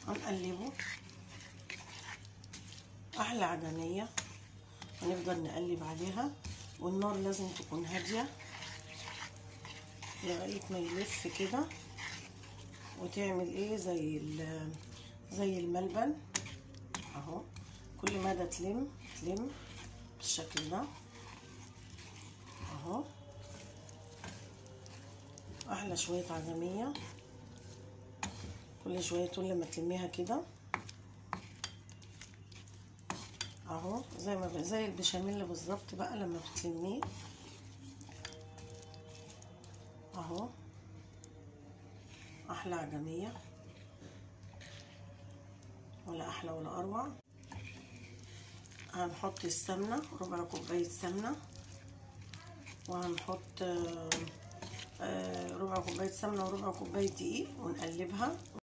هنقلبه احلى عجميه هنفضل نقلب عليها والنار لازم تكون هاديه لغايه ما يلف كده وتعمل ايه زي زي الملبن اهو كل مدى تلم تلم بالشكل ده اهو احلى شويه عجميه كل شويه طول لما تلميها كده اهو زي ما زي البشاميل بالظبط بقى لما بتلميه اهو احلى عجميه ولا احلى ولا اروع هنحط السمنه ربع كوبايه سمنه وهنحط ربع كوبايه سمنه وربع كوبايه دقيق ونقلبها